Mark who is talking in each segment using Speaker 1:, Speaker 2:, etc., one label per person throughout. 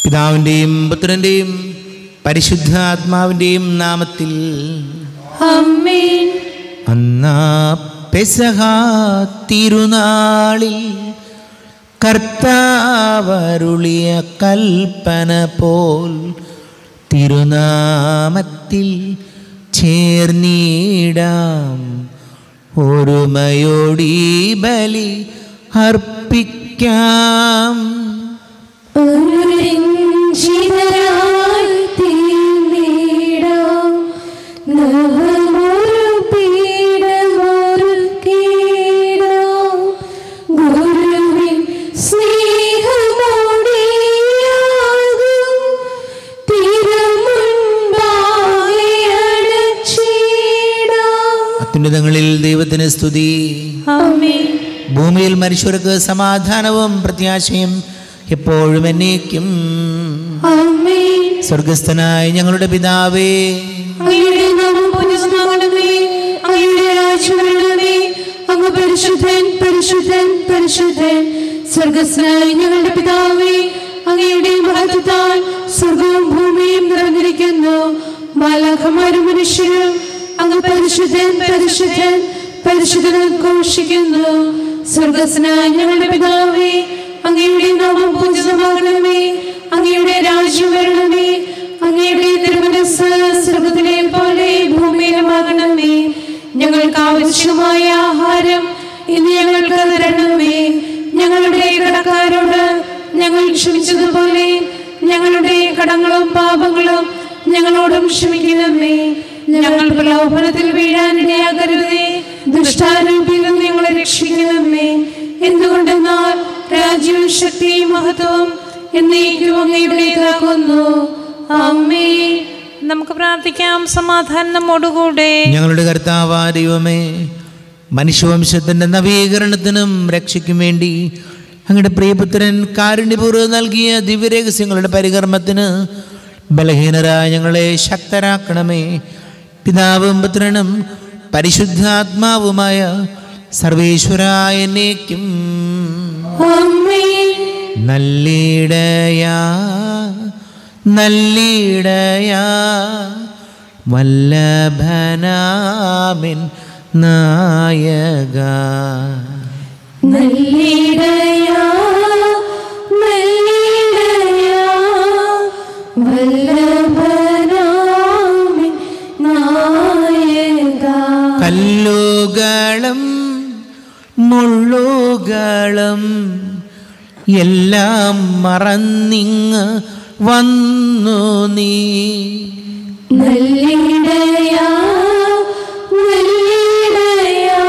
Speaker 1: പിതാവിൻ്റെയും പുത്രൻ്റെയും പരിശുദ്ധാത്മാവിൻ്റെയും നാമത്തിൽ
Speaker 2: അമ്മേൻ
Speaker 1: അന്നാ പെസഹ തിരുനാളിൽ കർത്താവരുളിയ കൽപ്പന പോൽ തിരുനാമത്തിൽ ചേർന്നിടാം ഒരുമയോടീ ബലി അർപ്പിക്കാം
Speaker 2: ഒരു രഞ്ജിതരായി തീർന്നിടാം നവമൊരു പീഠമൊരുക്കിടാം ഗുരുവിൻ സ്നേഹമോടെയാകും തിരുമുൻപാകെ അടച്ചിടാം
Speaker 1: അത്യുന്നതങ്ങളിൽ ദൈവത്തിന് സ്തുതി
Speaker 2: ആമേൻ
Speaker 1: ഭൂമിയിൽ മനുഷ്യർക്ക് സമാധാനവും പ്രത്യാശയും എപ്പോഴും എന്നേക്കും
Speaker 2: ആമേൻ
Speaker 1: സ്വർഗസ്ഥനായ ഞങ്ങളുടെ പിതാവേ
Speaker 2: അങ്ങയുടെ നാമം പൂജിതമാകണമേ അങ്ങയുടെ രാജ്യം വരണമേ അങ്ങ് പരിശുദ്ധൻ പരിശുദ്ധൻ പരിശുദ്ധൻ സ്വർഗസ്നായ ഞങ്ങളുടെ പിതാവേ അങ്ങയുടെ മഹത്വത്താൽ സ്വർഗവും ഭൂമിയും നിറഞ്ഞിരിക്കുന്നു മാലാഖമാരും മനുഷ്യരും അങ്ങ് പരിശുദ്ധൻ പരിശുദ്ധൻ പരിശുദ്ധൻ ഘോഷിക്കുന്നു സ്വർഗസ്നായ ഞങ്ങളുടെ പിതാവേ അങ്ങയുടെ നാമം പൂജിതമാകണമേ അങ്ങയുടെ രാജ്യം വരണമേ അങ്ങയുടെ തിരുമനസ് സ്വർഗത്തിലെ പോലെ ഭൂമിയിലുമാകണമേ ഞങ്ങൾക്ക് ആവശ്യമായ ആഹാരം ഇന്ന് ഞങ്ങൾക്ക് തരണമേ ഞങ്ങളുടെ കടക്കാരോട് ഞങ്ങൾ ക്ഷമിച്ചതുപോലെ ഞങ്ങളുടെ കടങ്ങളും പാപങ്ങളും ഞങ്ങളോടും ക്ഷമിക്കണമേ ഞങ്ങൾ പ്രലോഭനത്തിൽ വീഴാനിടയാകരുതേ ദുഷ്ടാരൂപിയിൽ നിന്ന് ഞങ്ങളെ രക്ഷിക്കണമേ എന്തുകൊണ്ടെന്നാൽ രാജ്യവും ശക്തിയും മഹത്വവും എന്നേക്കും അങ്ങയുടേതാകുന്നു അമ്മേ
Speaker 3: നമുക്ക് പ്രാർത്ഥിക്കാം സമാധാനം നമ്മോടുകൂടെ
Speaker 1: ഞങ്ങളുടെ കർത്താവാ ദൈവമേ മനുഷ്യവംശത്തിൻ്റെ നവീകരണത്തിനും രക്ഷയ്ക്കും വേണ്ടി അങ്ങയുടെ പ്രിയപുത്രൻ കാരുണ്യപൂർവ്വം നൽകിയ ദിവ്യരഹസ്യങ്ങളുടെ പരികർമ്മത്തിന് ബലഹീനരായ ഞങ്ങളെ ശക്തരാക്കണമേ പിതാവും പുത്രനും പരിശുദ്ധാത്മാവുമായ സർവേശ്വരായ എന്നേക്കും
Speaker 2: അമ്മേ
Speaker 1: നല്ലിടയാ നല്ലിടയാ വല്ലഭനാമിൻ നായക
Speaker 2: നല്ലിടയാ നല്ലിടയാ വല്ലഭനാമിൻ നായക
Speaker 1: കല്ലുകളും മുള്ളുകളും എല്ലാം മറന്നിങ് വന്നു നീ
Speaker 2: നല്ലിടയാ നല്ലിടയാ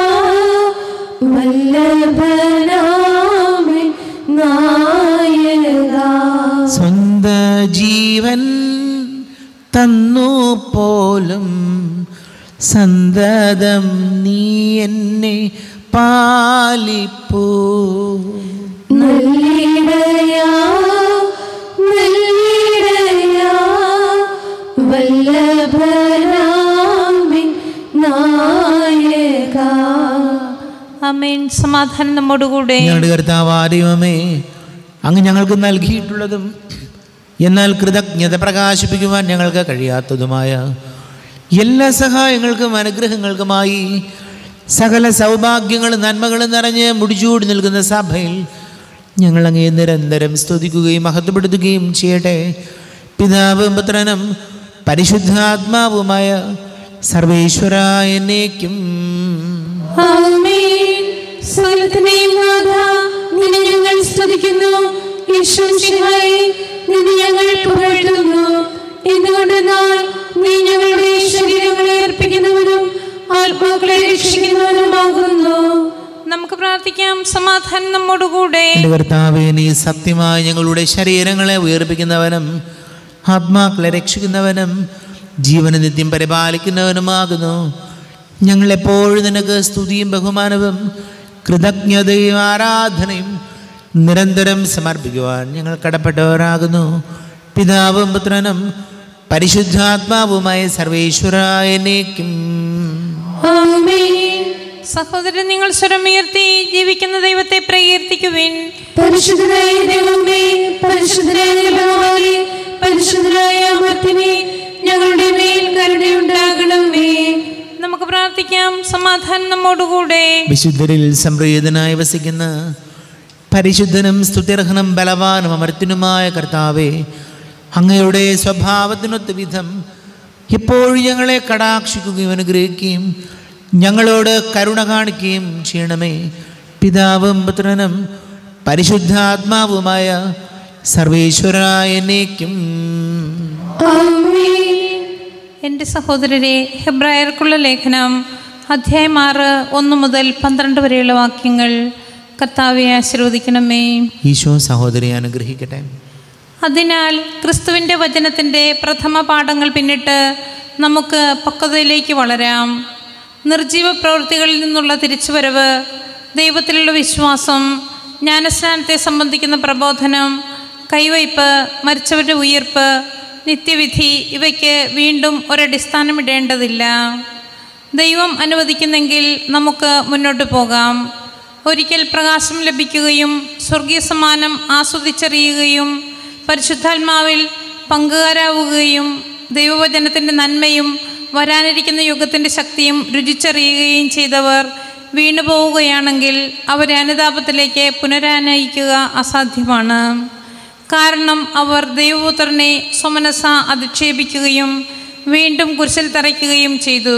Speaker 2: വല്ലഭനാമിൻ നായക
Speaker 1: സ്വന്ത ജീവൻ തന്നു പോലും സന്തതം നീ എന്നെ പാലിപ്പൂ
Speaker 2: നല്ലിടയാ നല്ലിടയാ വല്ലഭനാമിൻ നായക
Speaker 3: അമേൻ സമാധാനം നമ്മോടുകൂടെ
Speaker 1: ഞങ്ങളുടെ കർത്താവ് ദൈവമേ അങ്ങ് ഞങ്ങൾക്ക് നൽകിയിട്ടുള്ളതും എന്നാൽ കൃതജ്ഞത പ്രകാശിപ്പിക്കുവാൻ ഞങ്ങൾക്ക് കഴിയാത്തതുമായ എല്ലാ സഹായങ്ങൾക്കും അനുഗ്രഹങ്ങൾക്കുമായി സകല സൗഭാഗ്യങ്ങളും നന്മകളും നിറഞ്ഞ് മുടിച്ചൂടി നിൽക്കുന്ന സഭയിൽ ഞങ്ങൾ അങ്ങേ നിരന്തരം സ്തുതിക്കുകയും മഹത്വപ്പെടുത്തുകയും ചെയ്യട്ടെ പിതാവും പുത്രനും പരിശുദ്ധാത്മാവുമായ സർവേശ്വരായ എന്നേക്കും
Speaker 2: ആമേൻ സകലത്തിന്റെയും നാഥ നിന്നെ ഞങ്ങൾ സ്തുതിക്കുന്നു യേശുമിശിഹായെ നിന്നെ ഞങ്ങൾ പുകഴ്ത്തുന്നു എന്തുകൊണ്ടെന്നാൽ നീ ഞങ്ങളുടെ ശരീരങ്ങളെ അർപ്പിക്കുന്നവനും ആത്മാക്കളെ രക്ഷിക്കുന്നവനുമാകുന്നു
Speaker 3: നമുക്ക് പ്രാർത്ഥിക്കാം സമാധാനം നമ്മോടുകൂടെ
Speaker 1: എൻ്റെ കർത്താവേ നീ സത്യമായി ഞങ്ങളുടെ ശരീരങ്ങളെ ഉയർപ്പിക്കുന്നവനും ആത്മാക്കളെ രക്ഷിക്കുന്നവനും ജീവന നിത്യം പരിപാലിക്കുന്നവനുമാകുന്നു ഞങ്ങളെപ്പോഴും നിനക്ക് സ്തുതിയും ബഹുമാനവും കൃതജ്ഞതയും ആരാധനയും നിരന്തരം സമർപ്പിക്കുവാൻ ഞങ്ങൾ കടപ്പെട്ടവരാകുന്നു പിതാവും പുത്രനും പരിശുദ്ധാത്മാവുമായ സർവേശ്വരായ എന്നേക്കും
Speaker 2: ആമേൻ
Speaker 3: സഹോദരൻ നിങ്ങൾ സ്വരമുയർത്തി ജീവിക്കുന്ന ദൈവത്തെ പ്രകീർത്തിക്കുവിൻ
Speaker 2: പരിശുദ്ധനായ ദൈവമേ പരിശുദ്ധനായ ഭഗവാനെ പരിശുദ്ധനായ അമർത്തിനെ ഞങ്ങളുടെ മേൽ കരുണയുണ്ടാകണമേ
Speaker 3: നമുക്ക് പ്രാർത്ഥിക്കാം സമാധാനം നമ്മോടുകൂടെ
Speaker 1: വിശുദ്ധരിൽ സംപ്രീതനായി വസിക്കുന്ന പരിശുദ്ധനും സ്തുത്യർഹനും ബലവാനും അമർത്തിനുമായ കർത്താവെ അങ്ങയുടെ സ്വഭാവത്തിനൊത്ത വിധം എപ്പോഴും ഞങ്ങളെ കടാക്ഷിക്കുകയും അനുഗ്രഹിക്കുകയും ഞങ്ങളോട് കരുണ കാണിക്കുകയും ചെയ്യണമേ പിതാവും പുത്രനും പരിശുദ്ധാത്മാവുമായ സർവേശ്വരായ എന്നേക്കും
Speaker 2: ആമേൻ
Speaker 3: എൻ്റെ സഹോദരരെ ഹെബ്രായർക്കുള്ള ലേഖനം അധ്യായം ആറ് ഒന്ന് മുതൽ പന്ത്രണ്ട് വരെയുള്ള വാക്യങ്ങൾ കർത്താവെ ആശീർവദിക്കണമേ
Speaker 1: ഈശോ സഹോദരിയെ അനുഗ്രഹിക്കട്ടെ
Speaker 3: അതിനാൽ ക്രിസ്തുവിൻ്റെ വചനത്തിൻ്റെ പ്രഥമ പാഠങ്ങൾ പിന്നിട്ട് നമുക്ക് പക്വതയിലേക്ക് വളരാം നിർജീവ പ്രവൃത്തികളിൽ നിന്നുള്ള തിരിച്ചുവരവ് ദൈവത്തിലുള്ള വിശ്വാസം ജ്ഞാനസ്നാനത്തെ സംബന്ധിക്കുന്ന പ്രബോധനം കൈവയ്പ് മരിച്ചവരുടെ ഉയർപ്പ് നിത്യവിധി ഇവയ്ക്ക് വീണ്ടും ഒരടിസ്ഥാനമിടേണ്ടതില്ല ദൈവം അനുവദിക്കുന്നെങ്കിൽ നമുക്ക് മുന്നോട്ട് പോകാം ഒരിക്കൽ പ്രകാശം ലഭിക്കുകയും സ്വർഗീയ സമ്മാനം ആസ്വദിച്ചറിയുകയും പരിശുദ്ധാത്മാവിൽ പങ്കുകാരാവുകയും ദൈവവചനത്തിൻ്റെ നന്മയും വരാനിരിക്കുന്ന യുഗത്തിൻ്റെ ശക്തിയും രുചിച്ചറിയുകയും ചെയ്തവർ വീണുപോവുകയാണെങ്കിൽ അവരെ അനുതാപത്തിലേക്ക് പുനരാനയിക്കുക അസാധ്യമാണ് കാരണം അവർ ദൈവപുത്രനെ സ്വമനസ അധിക്ഷേപിക്കുകയും വീണ്ടും കുരിശിൽ തറയ്ക്കുകയും ചെയ്തു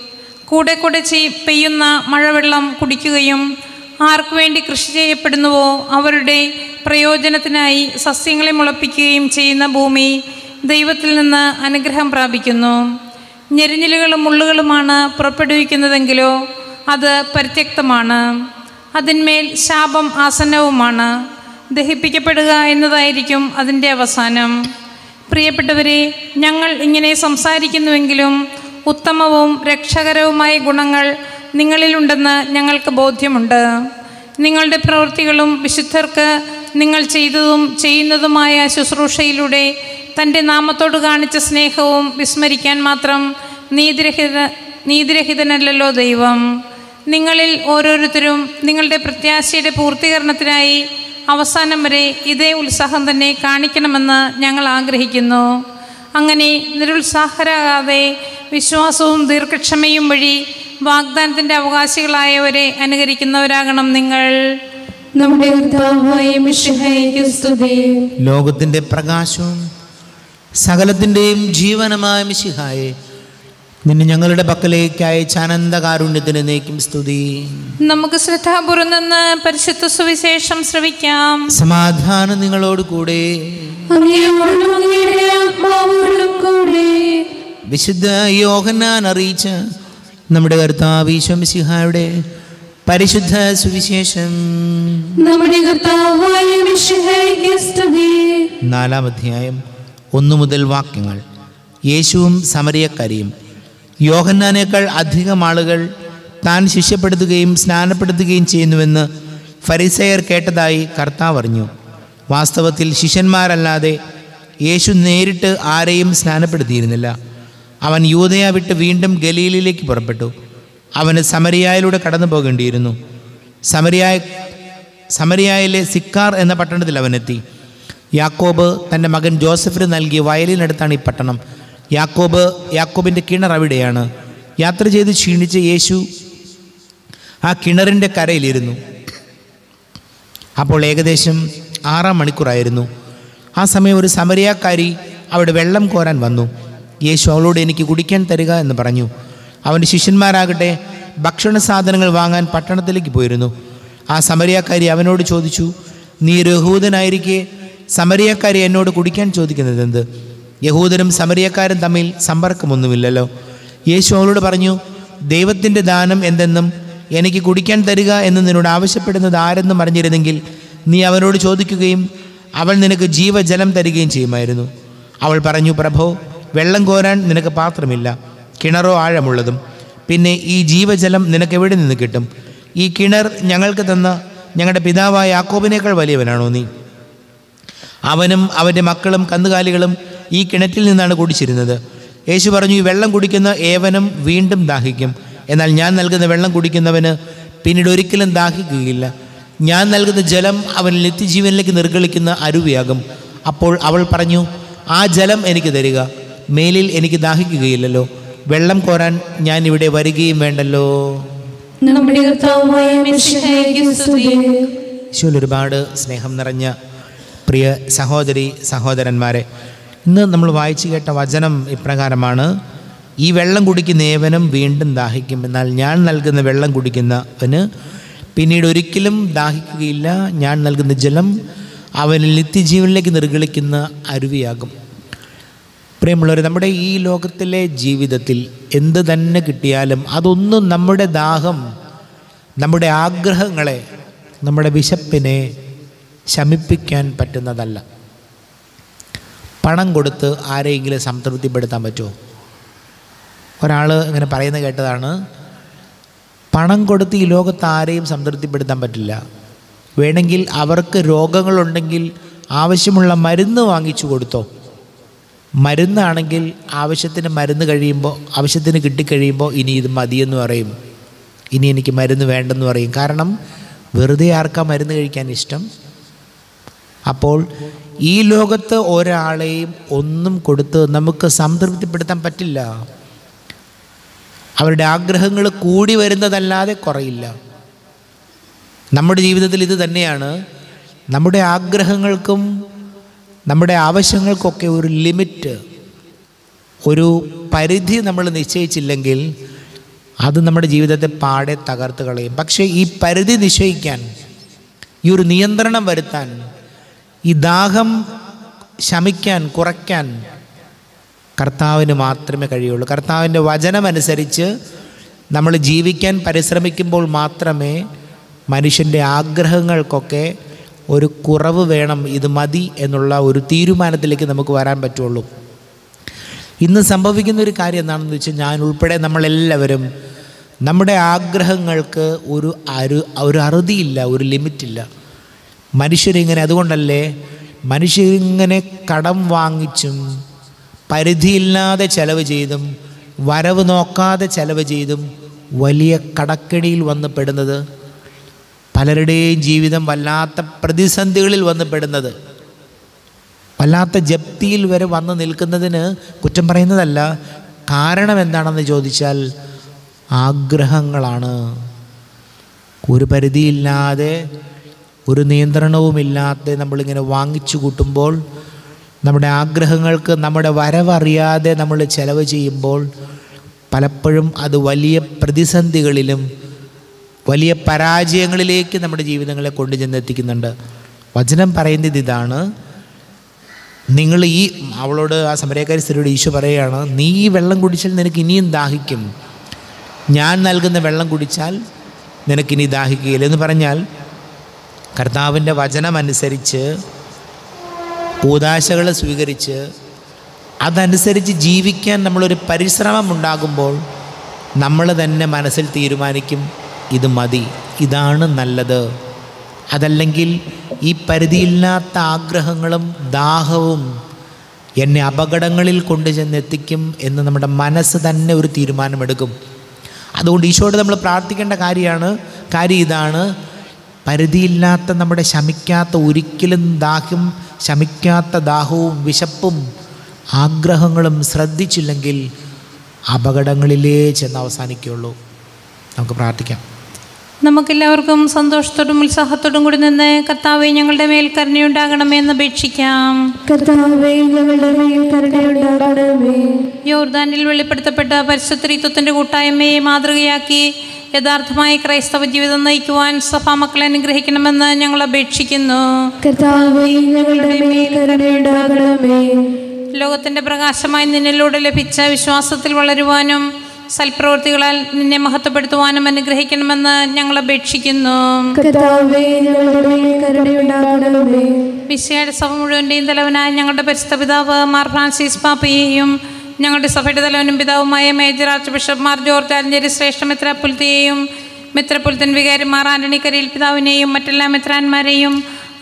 Speaker 3: കൂടെ കൂടെ ചെയ് പെയ്യുന്ന മഴവെള്ളം കുടിക്കുകയും ആർക്കു വേണ്ടി കൃഷി ചെയ്യപ്പെടുന്നുവോ അവരുടെ പ്രയോജനത്തിനായി സസ്യങ്ങളെ മുളപ്പിക്കുകയും ചെയ്യുന്ന ഭൂമി ദൈവത്തിൽ നിന്ന് അനുഗ്രഹം പ്രാപിക്കുന്നു ഞെരിഞ്ഞിലുകളും മുള്ളുകളുമാണ് പുറപ്പെടുവിക്കുന്നതെങ്കിലോ അത് പരിത്യക്തമാണ് അതിന്മേൽ ശാപം ആസന്നവുമാണ് ദഹിപ്പിക്കപ്പെടുക എന്നതായിരിക്കും അതിൻ്റെ അവസാനം പ്രിയപ്പെട്ടവരെ ഞങ്ങൾ ഇങ്ങനെ സംസാരിക്കുന്നുവെങ്കിലും ഉത്തമവും രക്ഷകരവുമായ ഗുണങ്ങൾ നിങ്ങളിലുണ്ടെന്ന് ഞങ്ങൾക്ക് ബോധ്യമുണ്ട് നിങ്ങളുടെ പ്രവൃത്തികളും വിശുദ്ധർക്ക് നിങ്ങൾ ചെയ്തതും ചെയ്യുന്നതുമായ ശുശ്രൂഷയിലൂടെ തൻ്റെ നാമത്തോട് കാണിച്ച സ്നേഹവും വിസ്മരിക്കാൻ മാത്രം നീതിരഹിത നീതിരഹിതനല്ലല്ലോ ദൈവം നിങ്ങളിൽ ഓരോരുത്തരും നിങ്ങളുടെ പ്രത്യാശയുടെ പൂർത്തീകരണത്തിനായി അവസാനം വരെ ഇതേ ഉത്സാഹം തന്നെ കാണിക്കണമെന്ന് ഞങ്ങൾ ആഗ്രഹിക്കുന്നു അങ്ങനെ നിരുത്സാഹരാകാതെ വിശ്വാസവും ദീർഘക്ഷമയും വഴി വാഗ്ദാനത്തിൻ്റെ അവകാശികളായവരെ അനുകരിക്കുന്നവരാകണം നിങ്ങൾ
Speaker 2: നമ്മുടെ കർത്താവായ മിശിഹായിക്ക് സ്തുതി
Speaker 1: ലോകത്തിൻ്റെ പ്രകാശവും സകലത്തിൻ്റെയും ജീവനമായ മിശിഹായെ നിന്നെ ഞങ്ങളുടെ പക്കലേക്ക് അയച്ച അനന്തകാരുണ്യത്തിന് നീക്കും സ്തുതി
Speaker 3: നമുക്ക് ശ്രദ്ധാപൂർവം നിന്ന് പരിശുദ്ധ സുവിശേഷം ശ്രവിക്കാം
Speaker 1: സമാധാനം നിങ്ങളോട് കൂടെ
Speaker 2: അങ്ങയോടും അങ്ങയുടെ ആത്മാവോടും കൂടെ
Speaker 1: വിശുദ്ധ യോഹന്നാൻ അറിയിച്ച നമ്മുടെ കർത്താവ് ഈശോ മിശിഹായുടെ പരിശുദ്ധ സുവിശേഷം
Speaker 2: നമ്മുടെ കർത്താവായ മിശിഹായിക്ക് സ്തുതി
Speaker 1: നാലാം അധ്യായം ഒന്നു മുതൽ വാക്യങ്ങൾ യേശുവും സമരിയക്കാരിയും യോഹന്നാനേക്കാൾ അധികം ആളുകൾ താൻ ശിഷ്യപ്പെടുത്തുകയും സ്നാനപ്പെടുത്തുകയും ചെയ്യുന്നുവെന്ന് ഫരിസയർ കേട്ടതായി കർത്താവ് അറിഞ്ഞു വാസ്തവത്തിൽ ശിഷ്യന്മാരല്ലാതെ യേശു നേരിട്ട് ആരെയും സ്നാനപ്പെടുത്തിയിരുന്നില്ല അവൻ യൂതയ വിട്ട് വീണ്ടും ഗലീലിലേക്ക് പുറപ്പെട്ടു അവന് സമരിയായിലൂടെ കടന്നു പോകേണ്ടിയിരുന്നു സമരിയായ സമരിയായിലെ സിക്കാർ എന്ന പട്ടണത്തിൽ അവനെത്തി യാക്കോബ് തൻ്റെ മകൻ ജോസഫിന് നൽകിയ വയലിനടുത്താണ് ഈ പട്ടണം യാക്കോബ് യാക്കോബിൻ്റെ കിണർ അവിടെയാണ് യാത്ര ചെയ്ത് ക്ഷീണിച്ച യേശു ആ കിണറിൻ്റെ കരയിലിരുന്നു അപ്പോൾ ഏകദേശം ആറാം മണിക്കൂറായിരുന്നു ആ സമയം ഒരു സമരിയാക്കാരി അവിടെ വെള്ളം കോരാൻ വന്നു യേശു അവളോട് എനിക്ക് കുടിക്കാൻ തരിക എന്ന് പറഞ്ഞു അവൻ്റെ ശിഷ്യന്മാരാകട്ടെ ഭക്ഷണ സാധനങ്ങൾ വാങ്ങാൻ പട്ടണത്തിലേക്ക് പോയിരുന്നു ആ സമരിയാക്കാരി അവനോട് ചോദിച്ചു നീ ഒരു യഹൂദനായിരിക്കെ സമരിയക്കാരി എന്നോട് കുടിക്കാൻ ചോദിക്കുന്നത് എന്ത് യഹൂദരും സമരിയക്കാരും തമ്മിൽ സമ്പർക്കമൊന്നുമില്ലല്ലോ യേശു അവളോട് പറഞ്ഞു ദൈവത്തിൻ്റെ ദാനം എന്തെന്നും എനിക്ക് കുടിക്കാൻ തരിക എന്ന് നിന്നോട് ആവശ്യപ്പെടുന്നത് ആരെന്നും അറിഞ്ഞിരുന്നെങ്കിൽ നീ അവനോട് ചോദിക്കുകയും അവൾ നിനക്ക് ജീവജലം തരികയും ചെയ്യുമായിരുന്നു അവൾ പറഞ്ഞു പ്രഭോ വെള്ളം കോരാൻ നിനക്ക് പാത്രമില്ല കിണറോ ആഴമുള്ളതും പിന്നെ ഈ ജീവജലം നിനക്ക് എവിടെ നിന്ന് കിട്ടും ഈ കിണർ ഞങ്ങൾക്ക് തന്ന ഞങ്ങളുടെ പിതാവായ യാക്കോബിനേക്കാൾ വലിയവനാണോ നീ അവനും അവൻ്റെ മക്കളും കന്നുകാലികളും ഈ കിണറ്റിൽ നിന്നാണ് കുടിച്ചിരുന്നത് യേശു പറഞ്ഞു ഈ വെള്ളം കുടിക്കുന്ന ഏവനും വീണ്ടും ദാഹിക്കും എന്നാൽ ഞാൻ നൽകുന്ന വെള്ളം കുടിക്കുന്നവന് പിന്നീട് ഒരിക്കലും ദാഹിക്കുകയില്ല ഞാൻ നൽകുന്ന ജലം അവൻ നിത്യജീവനിലേക്ക് നിർഗളിക്കുന്ന അരുവിയാകും അപ്പോൾ അവൾ പറഞ്ഞു ആ ജലം എനിക്ക് തരിക മേലിൽ എനിക്ക് ദാഹിക്കുകയില്ലല്ലോ വെള്ളം കോരാൻ ഞാൻ ഇവിടെ വരികയും വേണ്ടല്ലോ
Speaker 2: നമ്മുടെ കർത്താവായ മിശിഹായിക്ക് സ്തുതി
Speaker 1: ഈശോയിൽ ഒരുപാട് സ്നേഹം നിറഞ്ഞ പ്രിയ സഹോദരി സഹോദരന്മാരെ ഇന്ന് നമ്മൾ വായിച്ചു കേട്ട വചനം ഇപ്രകാരമാണ് ഈ വെള്ളം കുടിക്കുന്ന ഏവനും വീണ്ടും ദാഹിക്കും എന്നാൽ ഞാൻ നൽകുന്ന വെള്ളം കുടിക്കുന്നവന് പിന്നീട് ഒരിക്കലും ദാഹിക്കുകയില്ല ഞാൻ നൽകുന്ന ജലം അവനിൽ നിത്യജീവനിലേക്ക് നിർഗളിക്കുന്ന അരുവിയാകും പ്രിയമുള്ളവർ നമ്മുടെ ഈ ലോകത്തിലെ ജീവിതത്തിൽ എന്ത് തന്നെ കിട്ടിയാലും അതൊന്നും നമ്മുടെ ദാഹം നമ്മുടെ ആഗ്രഹങ്ങളെ നമ്മുടെ വിശപ്പിനെ ശമിപ്പിക്കാൻ പറ്റുന്നതല്ല പണം കൊടുത്ത് ആരെയെങ്കിലും സംതൃപ്തിപ്പെടുത്താൻ പറ്റുമോ ഒരാൾ ഇങ്ങനെ പറയുന്നത് കേട്ടതാണ് പണം കൊടുത്ത് ഈ ലോകത്ത് ആരെയും സംതൃപ്തിപ്പെടുത്താൻ പറ്റില്ല വേണമെങ്കിൽ അവർക്ക് രോഗങ്ങളുണ്ടെങ്കിൽ ആവശ്യമുള്ള മരുന്ന് വാങ്ങിച്ചു കൊടുത്തോ മരുന്നാണെങ്കിൽ ആവശ്യത്തിന് മരുന്ന് കഴിയുമ്പോൾ ആവശ്യത്തിന് കിട്ടിക്കഴിയുമ്പോൾ ഇനി ഇത് മതിയെന്ന് പറയും ഇനി എനിക്ക് മരുന്ന് വേണ്ടെന്ന് പറയും കാരണം വെറുതെ ആർക്കാ മരുന്ന് കഴിക്കാൻ ഇഷ്ടം അപ്പോൾ ഈ ലോകത്ത് ഒരാളെയും ഒന്നും കൊടുത്ത് നമുക്ക് സംതൃപ്തിപ്പെടുത്താൻ പറ്റില്ല അവരുടെ ആഗ്രഹങ്ങൾ കൂടി വരുന്നതല്ലാതെ കുറയില്ല നമ്മുടെ ജീവിതത്തിൽ ഇത് തന്നെയാണ് നമ്മുടെ ആഗ്രഹങ്ങൾക്കും നമ്മുടെ ആവശ്യങ്ങൾക്കൊക്കെ ഒരു ലിമിറ്റ് ഒരു പരിധി നമ്മൾ നിശ്ചയിച്ചില്ലെങ്കിൽ അത് നമ്മുടെ ജീവിതത്തെ പാടെ തകർത്ത് കളയും പക്ഷേ ഈ പരിധി നിശ്ചയിക്കാൻ ഈ ഒരു നിയന്ത്രണം വരുത്താൻ ഈ ദാഹം ശമിക്കാൻ കുറയ്ക്കാൻ കർത്താവിന് മാത്രമേ കഴിയുള്ളൂ കർത്താവിൻ്റെ വചനമനുസരിച്ച് നമ്മൾ ജീവിക്കാൻ പരിശ്രമിക്കുമ്പോൾ മാത്രമേ മനുഷ്യൻ്റെ ആഗ്രഹങ്ങൾക്കൊക്കെ ഒരു കുറവ് വേണം ഇത് മതി എന്നുള്ള ഒരു തീരുമാനത്തിലേക്ക് നമുക്ക് വരാൻ പറ്റുള്ളൂ ഇന്ന് സംഭവിക്കുന്ന ഒരു കാര്യം എന്താണെന്ന് വെച്ചാൽ ഞാൻ ഉൾപ്പെടെ നമ്മളെല്ലാവരും നമ്മുടെ ആഗ്രഹങ്ങൾക്ക് ഒരു അരു ഒരു അറുതിയില്ല ഒരു ലിമിറ്റില്ല മനുഷ്യരിങ്ങനെ അതുകൊണ്ടല്ലേ മനുഷ്യരിങ്ങനെ കടം വാങ്ങിച്ചും പരിധിയില്ലാതെ ചെലവ് ചെയ്തും വരവ് നോക്കാതെ ചെലവ് ചെയ്തും വലിയ കടക്കെണിയിൽ വന്ന് പെടുന്നത് പലരുടെയും ജീവിതം വല്ലാത്ത പ്രതിസന്ധികളിൽ വന്ന് പെടുന്നത് വല്ലാത്ത ജപ്തിയിൽ വരെ വന്ന് നിൽക്കുന്നതിന് കുറ്റം പറയുന്നതല്ല കാരണം എന്താണെന്ന് ചോദിച്ചാൽ ആഗ്രഹങ്ങളാണ് ഒരു പരിധിയില്ലാതെ ഒരു നിയന്ത്രണവുമില്ലാതെ നമ്മളിങ്ങനെ വാങ്ങിച്ചു കൂട്ടുമ്പോൾ നമ്മുടെ ആഗ്രഹങ്ങൾക്ക് നമ്മുടെ വരവറിയാതെ നമ്മൾ ചെലവ് ചെയ്യുമ്പോൾ പലപ്പോഴും അത് വലിയ പ്രതിസന്ധികളിലും വലിയ പരാജയങ്ങളിലേക്ക് നമ്മുടെ ജീവിതങ്ങളെ കൊണ്ടു ചെന്നെത്തിക്കുന്നുണ്ട് വചനം പറയുന്നത് ഇതാണ് നിങ്ങൾ ഈ അവളോട് ആ സമരക്കാരി സ്ത്രീയോട് ഈശോ പറയുകയാണ് നീ ഈ വെള്ളം കുടിച്ചാൽ നിനക്ക് ഇനിയും ദാഹിക്കും ഞാൻ നൽകുന്ന വെള്ളം കുടിച്ചാൽ നിനക്കിനി ദാഹിക്കുകയില്ല എന്ന് പറഞ്ഞാൽ കർത്താവിൻ്റെ വചനമനുസരിച്ച് കൂതാശകൾ സ്വീകരിച്ച് അതനുസരിച്ച് ജീവിക്കാൻ നമ്മളൊരു പരിശ്രമം ഉണ്ടാകുമ്പോൾ നമ്മൾ തന്നെ മനസ്സിൽ തീരുമാനിക്കും ഇത് മതി ഇതാണ് നല്ലത് അതല്ലെങ്കിൽ ഈ പരിധിയില്ലാത്ത ആഗ്രഹങ്ങളും ദാഹവും എന്നെ അപകടങ്ങളിൽ കൊണ്ടു ചെന്നെത്തിക്കും എന്ന് നമ്മുടെ മനസ്സ് തന്നെ ഒരു തീരുമാനമെടുക്കും അതുകൊണ്ട് ഈശോയോട് നമ്മൾ പ്രാർത്ഥിക്കേണ്ട കാര്യമാണ് കാര്യം ഇതാണ് പരിധിയില്ലാത്ത നമ്മുടെ ശമിക്കാത്ത ഒരിക്കലും ദാഹ്യം ശമിക്കാത്ത ദാഹവും വിശപ്പും ആഗ്രഹങ്ങളും ശ്രദ്ധിച്ചില്ലെങ്കിൽ അപകടങ്ങളിലേ ചെന്ന് അവസാനിക്കുകയുള്ളൂ നമുക്ക് പ്രാർത്ഥിക്കാം
Speaker 3: നമുക്കെല്ലാവർക്കും സന്തോഷത്തോടും ഉത്സാഹത്തോടും കൂടി നിന്ന് കർത്താവെ ഞങ്ങളുടെ മേൽ കരുണയുണ്ടാകണമേ എന്ന് അപേക്ഷിക്കാം
Speaker 2: കർത്താവേ ഞങ്ങളുടെ മേൽ കരുണയുണ്ടാകണമേ
Speaker 3: യോർദാനിൽ വെളിപ്പെടുത്തപ്പെട്ട പരിശുദ്ധത്വത്തിൻ്റെ കൂട്ടായ്മയെ മാതൃകയാക്കി യഥാർത്ഥമായ ക്രൈസ്തവ ജീവിതം നയിക്കുവാൻ സഭാമക്കളെ അനുഗ്രഹിക്കണമെന്ന് ഞങ്ങൾ അപേക്ഷിക്കുന്നു
Speaker 2: കർത്താവേ ഞങ്ങളുടെ മേൽ കരുണയുണ്ടാകണമേ
Speaker 3: ലോകത്തിൻ്റെ പ്രകാശമായി നിന്നിലൂടെ ലഭിച്ച വിശ്വാസത്തിൽ വളരുവാനും സൽപ്രവൃത്തികളാൽ നിന്നെ മഹത്വപ്പെടുത്തുവാനും അനുഗ്രഹിക്കണമെന്ന് ഞങ്ങൾ അപേക്ഷിക്കുന്നു
Speaker 2: കർത്താവേ ഞങ്ങളുടെ മേൽ കരുണയുണ്ടാകണമേ
Speaker 3: വിശയുടെ സഭ മുഴുവൻ്റെയും തലവനായ ഞങ്ങളുടെ പരിശുദ്ധ പിതാവ് മാർ ഫ്രാൻസിസ് പാപ്പയെയും ഞങ്ങളുടെ സഭയുടെ തലവനും പിതാവുമായ major archbishop Mar George Alencherry ശ്രേഷ്ഠ മെത്രാപ്പുലത്തെയും മെത്രപ്പുലത്തൻ വികാരി മാർ ആന്റണി കരിയിൽ പിതാവിനെയും മറ്റെല്ലാ മെത്രാന്മാരെയും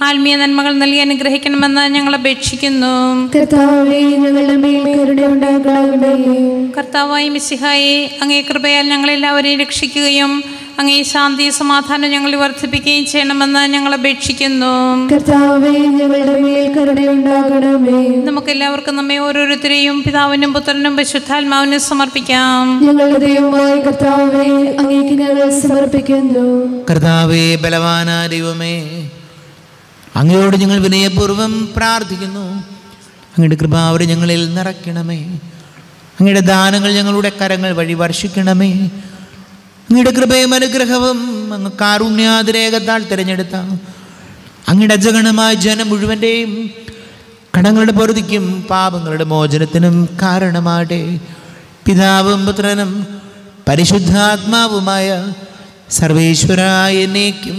Speaker 3: ആത്മീയ നന്മകൾ നൽകി അനുഗ്രഹിക്കണമെന്ന് ഞങ്ങൾ അപേക്ഷിക്കുന്നു
Speaker 2: കർത്താവേ ഞങ്ങളുടെ മേൽ കരുണയുണ്ടാകണമേ
Speaker 3: കർത്താവായി മിസിഹായെ അങ്ങേ കൃപയാൽ ഞങ്ങളെല്ലാവരെയും രക്ഷിക്കുകയും അങ്ങേ ശാന്തി സമാധാനം ഞങ്ങളിൽ വർദ്ധിപ്പിക്കുകയും ചെയ്യണമെന്ന് ഞങ്ങൾ അപേക്ഷിക്കുന്നു
Speaker 2: കർത്താവേ ഞങ്ങളുടെ മേൽ കരുണയുണ്ടാകണമേ
Speaker 3: നമുക്കെല്ലാവർക്കും നമ്മെ ഓരോരുത്തരെയും പിതാവിനും പുത്രനും പരിശുദ്ധാത്മാവിനും സമർപ്പിക്കാം
Speaker 2: ഞങ്ങളുടെ ദൈവമായ കർത്താവേ അങ്ങേക്ക് ഞങ്ങൾ സമർപ്പിക്കുന്നു
Speaker 1: കർത്താവേ ബലവാന ദൈവമേ അങ്ങയോട് ഞങ്ങൾ വിനയപൂർവ്വം പ്രാർത്ഥിക്കുന്നു അങ്ങയുടെ കൃപാവരെ ഞങ്ങളിൽ നിറയ്ക്കണമേ അങ്ങയുടെ ദാനങ്ങൾ ഞങ്ങളുടെ കരങ്ങൾ വഴി വർഷിക്കണമേ അങ്ങയുടെ കൃപയും അനുഗ്രഹവും അങ്ങ് കാരുണ്യാതിരേകത്താൽ തിരഞ്ഞെടുത്ത അങ്ങയുടെ അജഗണമായ ജനം മുഴുവൻ്റെയും കടങ്ങളുടെ പൊറുതിക്കും പാപങ്ങളുടെ മോചനത്തിനും കാരണമാട്ടെ പിതാവും പുത്രനും പരിശുദ്ധാത്മാവുമായ സർവേശ്വരായ എന്നേക്കും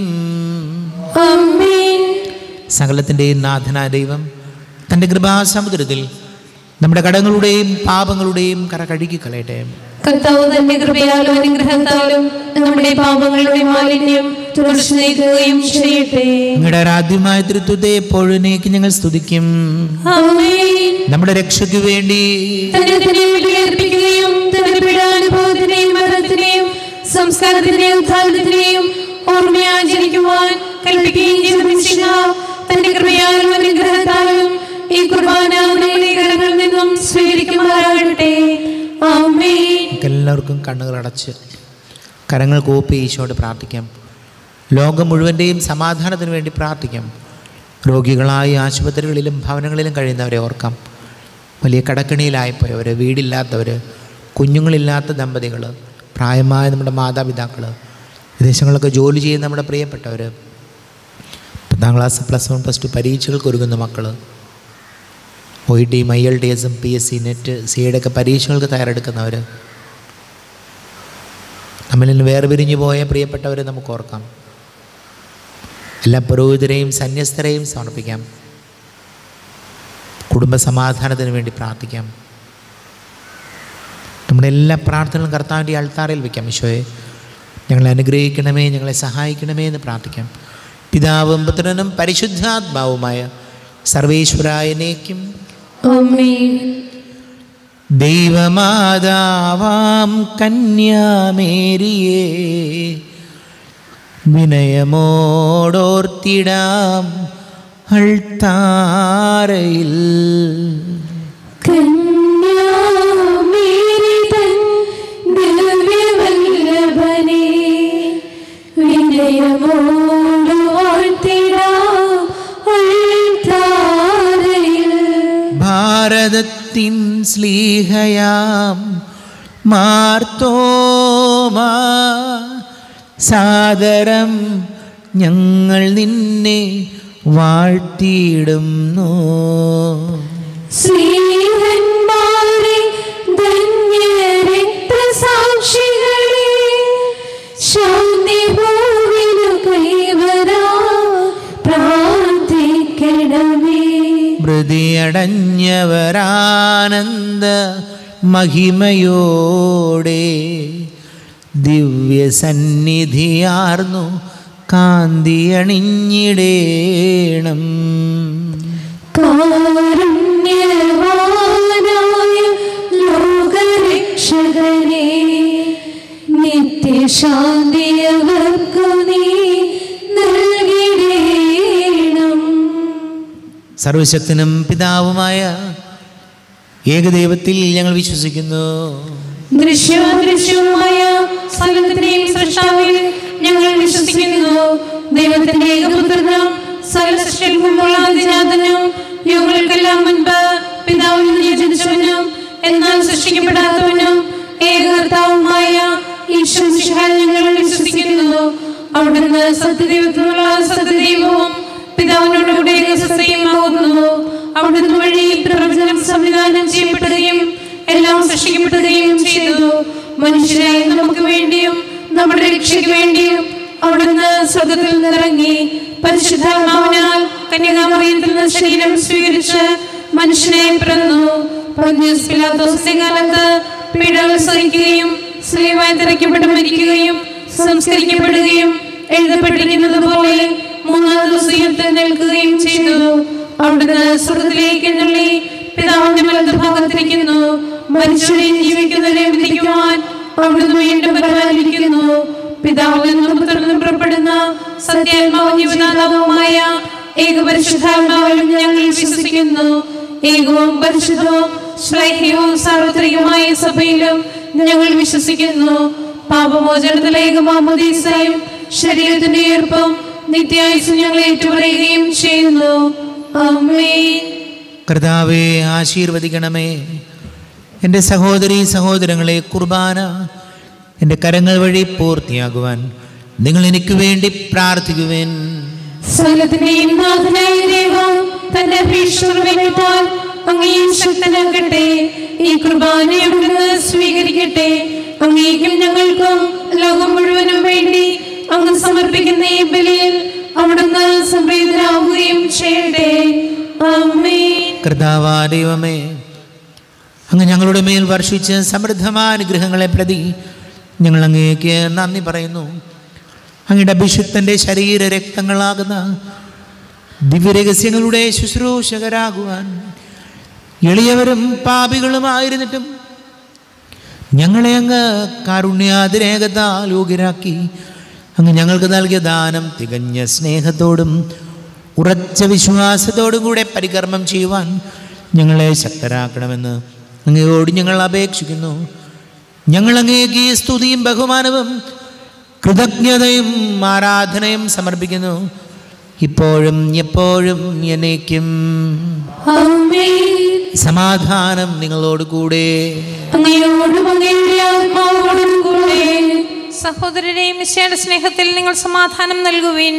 Speaker 2: ആമേൻ
Speaker 1: സകലത്തിൻ്റെയും നാഥനായ ദൈവം തൻ്റെ കൃപാസമുദ്രത്തിൽ നമ്മുടെ കടങ്ങളുടെയും പാപങ്ങളുടെയും കറ കഴുകി കളയട്ടെ
Speaker 2: കർത്താവ് തന്റെ കൃപയാലും അനുഗ്രഹത്താലും നമ്മുടെ പാപങ്ങളുടെ മാലിന്യം തുടച്ചു നീക്കുകയും ചെയ്യട്ടെ
Speaker 1: അങ്ങയുടെ ആരാധ്യമായ തൃത്വത്തെ എപ്പോഴേക്ക് ഞങ്ങൾ സ്തുതിക്കും
Speaker 2: ആമേൻ
Speaker 1: നമ്മുടെ രക്ഷയ്ക്ക് വേണ്ടി
Speaker 2: തന്നെ തന്നെ ബലിയർപ്പിക്കുകയും തന്റെ പീഡാനുഭവത്തിനെയും മരണത്തിനെയും സംസ്കാരത്തിന്റെയും ഉദ്ധാരണത്തിനെയും ഓർമ്മയാചരിക്കുവാൻ കൽപ്പിക്കുകയും ചെയ്ത മിശിഹ തന്റെ കൃപയാലും അനുഗ്രഹത്താലും ഈ കുർബാന നമ്മുടെ കരങ്ങളിൽ നിന്നും സ്വീകരിക്കുമാറാകട്ടെ ആമേൻ
Speaker 1: നമുക്ക് എല്ലാവർക്കും കണ്ണുകൾ അടച്ച് കരങ്ങൾ കൂപ്പി ഈശോട് പ്രാർത്ഥിക്കാം ലോകം മുഴുവൻ്റെയും സമാധാനത്തിന് വേണ്ടി പ്രാർത്ഥിക്കാം രോഗികളായി ആശുപത്രികളിലും ഭവനങ്ങളിലും കഴിയുന്നവരെ ഓർക്കാം വലിയ കടക്കിണിയിലായിപ്പോയവർ വീടില്ലാത്തവർ കുഞ്ഞുങ്ങളില്ലാത്ത ദമ്പതികൾ പ്രായമായ നമ്മുടെ മാതാപിതാക്കൾ വിദേശങ്ങളിലൊക്കെ ജോലി ചെയ്യുന്ന നമ്മുടെ പ്രിയപ്പെട്ടവർ പത്താം class plus one plus two പരീക്ഷകൾക്ക് ഒരുങ്ങുന്ന മക്കൾ ഒ ഇ ടിയും ഐ എൽ ടി എസും P S C net C യുടെ ഒക്കെ പരീക്ഷകൾക്ക് തയ്യാറെടുക്കുന്നവർ നമ്മളിൽ നിന്ന് വേർപിരിഞ്ഞു പോയ പ്രിയപ്പെട്ടവരെ നമുക്ക് ഓർക്കാം എല്ലാ പുരോഹിതരെയും സന്യസ്തരെയും സമർപ്പിക്കാം കുടുംബ സമാധാനത്തിന് വേണ്ടി പ്രാർത്ഥിക്കാം നമ്മുടെ എല്ലാ പ്രാർത്ഥനകളും കർത്താവിൻ്റെ അൾത്താറിൽ വയ്ക്കാം ഈശോയെ ഞങ്ങളെ അനുഗ്രഹിക്കണമേ ഞങ്ങളെ സഹായിക്കണമേ എന്ന് പ്രാർത്ഥിക്കാം പിതാവും പുത്രനും പരിശുദ്ധാത്മാവുമായ സർവേശ്വരായനേക്കും
Speaker 2: ആമേൻ
Speaker 1: ദൈവമാതാവാം കന്യാമേരിയെ വിനയമോടോർത്തിടാം അൾത്താരയിൽ
Speaker 2: കന്യാമേരി തൻ ദിവ്യവല്ലഭനെ വിനയമോട് വാഴ്ത്തിടാം അൾത്താരയിൽ.
Speaker 1: ഭാരതത്തിൻ സ്ലീഹയാം മാർത്തോമാ സാദരം ഞങ്ങൾ നിന്നെ വാഴ്ത്തിയിടുന്നു
Speaker 2: സ്നേഹന്മാരെ ധന്യരക്തസാക്ഷികളെ ശാന്തി ഭൂവിനു കൈവരാ പ്രാർത്ഥിക്കണമേ
Speaker 1: മൃതിയടഞ്ഞവരാനന്ദ മഹിമയോടെ ദിവ്യസന്നിധിയാർന്നു കാന്തിയണിഞ്ഞിടേണം
Speaker 2: കാരുണ്യവാനായ ലോകരക്ഷകനെ നിത്യശാന്തി അവർക്കു നീ നൽകിടേണം
Speaker 1: സർവശക്തനും പിതാവുമായ ഏകദൈവത്തിൽ ഞങ്ങൾ വിശ്വസിക്കുന്നു
Speaker 3: ദൃശ്യദൃശ്യവുമായ സകലത്തിന്റെയും സൃഷ്ടാവിൽ ഞങ്ങൾ വിശ്വസിക്കുന്നു ദൈവത്തിന്റെ ഏകപുത്രനും സകല സൃഷ്ടിക്കുമ്പോൾ അതിനാഥനും യുഗങ്ങൾക്കെല്ലാം മുൻപ് പിതാവിൽ നിന്ന് ജനിച്ചവനും എന്നാൽ സൃഷ്ടിക്കപ്പെടാത്തവനും ഏകകർത്താവുമായ ഈശോ മിശിഹായിൽ ഞങ്ങൾ വിശ്വസിക്കുന്നു അവിടുന്ന് സത്യദൈവത്തിനുള്ള സത്യദൈവവും പിതാവിനോട് കൂടെ ഏകസത്യമാകുന്നു അവിടുന്ന് വഴി പ്രവചനം സംവിധാനം ചെയ്യപ്പെടുകയും എല്ലാം സൃഷ്ടിക്കപ്പെടുകയും ചെയ്തു മനുഷ്യരായി നമുക്ക് വേണ്ടിയും നമ്മുടെ രക്ഷയ്ക്ക് വേണ്ടിയും അവിടുന്ന് സ്വർഗത്തിൽ നിന്നിറങ്ങി പരിശുദ്ധാത്മാവിനാൽ കന്യകാമറിയത്തിൽ നിന്ന് ശരീരം സ്വീകരിച്ച് മനുഷ്യനായി പിറന്നു പന്തിയൂസ് പിലാത്തോസിന്റെ കാലത്ത് പീഡകൾ സഹിക്കുകയും സ്ലീവായി തിരക്കപ്പെട്ട് മരിക്കുകയും സംസ്കരിക്കപ്പെടുകയും എഴുതപ്പെട്ടിരിക്കുന്നത് പോലെ മൂന്നാം ദിവസം ഉയർത്തെഴുന്നേൽക്കുകയും ചെയ്തു അവിടുന്ന് സ്വർഗത്തിലേക്ക് എഴുന്നള്ളി പിതാവിന്റെ വലതുഭാഗത്തിരിക്കുന്നു മനുഷ്യരെയും ജീവിക്കുന്നവരെയും വിധിക്കുവാൻ അവിടുന്ന് വീണ്ടും വരാനിരിക്കുന്നു പിതാവിൽ നിന്നും പുത്രനിൽ നിന്നും പുറപ്പെടുന്ന സത്യാത്മാവും ജീവനാഥാവുമായ ഏകപരിശുദ്ധാത്മാവിലും ഞങ്ങൾ വിശ്വസിക്കുന്നു ഏകവും പരിശുദ്ധവും ശ്ലൈഹ്യവും സാർവത്രികമായ സഭയിലും ഞങ്ങൾ വിശ്വസിക്കുന്നു പാപമോചനത്തിലെ ഏകമാമോദീസായും ശരീരത്തിന്റെ ഈർപ്പം നിത്യായുസ് ഞങ്ങൾ ഏറ്റുപറയുകയും ചെയ്യുന്നു അമ്മേ
Speaker 1: കർത്താവെ ആശീർവദിക്കണമേ എൻ്റെ സഹോദരി സഹോദരങ്ങളെ കുർബാന എൻ്റെ കരങ്ങൾ വഴി പൂർത്തിയാകുവാൻ നിങ്ങൾ എനിക്ക് വേണ്ടി പ്രാർത്ഥിക്കുവേൻ
Speaker 3: സകലത്തിന്റെയും നാഥനായ ദൈവം തന്റെ ഭീഷണത്താൽ അങ്ങേയും ശക്തനാക്കട്ടെ ഈ കുർബാനയുടെ സ്വീകരിക്കട്ടെ അങ്ങേക്കും ഞങ്ങൾക്കും ലോകം മുഴുവനും വേണ്ടി അങ്ങ് സമർപ്പിക്കുന്ന ഈ ബലിയിൽ അവിടുന്ന് സംപ്രീതരാകുകയും ചെയ്യട്ടെ അമ്മേ
Speaker 1: കർത്താവാ ദൈവമേ അങ്ങ് ഞങ്ങളുടെ മേൽ വർഷിച്ച് സമൃദ്ധമായ അനുഗ്രഹങ്ങളെ പ്രതി ഞങ്ങൾ അങ്ങേക്ക് നന്ദി പറയുന്നു അങ്ങയുടെ അഭിഷിക്തൻ്റെ ശരീര രക്തങ്ങളാകുന്ന ദിവ്യരഹസ്യങ്ങളുടെ ശുശ്രൂഷകരാകുവാൻ എളിയവരും പാപികളുമായിരുന്നിട്ടും ഞങ്ങളെ അങ്ങ് കാരുണ്യാതിരേകത്താൽ യോഗ്യരാക്കി അങ്ങ് ഞങ്ങൾക്ക് നൽകിയ ദാനം തികഞ്ഞ സ്നേഹത്തോടും ഉറച്ച വിശ്വാസത്തോടും കൂടെ പരികർമ്മം ചെയ്യുവാൻ ഞങ്ങളെ ശക്തരാക്കണമെന്ന് അങ്ങയോട് ഞങ്ങൾ അപേക്ഷിക്കുന്നു ഞങ്ങൾ അങ്ങേക്ക് ഈ സ്തുതിയും ബഹുമാനവും കൃതജ്ഞതയും ആരാധനയും സമർപ്പിക്കുന്നു ഇപ്പോഴും എപ്പോഴും എന്നേക്കും
Speaker 3: അമ്മേ
Speaker 1: സമാധാനം നിങ്ങളോട് കൂടെ
Speaker 3: അങ്ങയോടും അങ്ങയുടെ ആത്മാവോടും കൂടെ സഹോദരരെയും മിശയുടെ സ്നേഹത്തിൽ നിങ്ങൾ സമാധാനം നൽകുവിൻ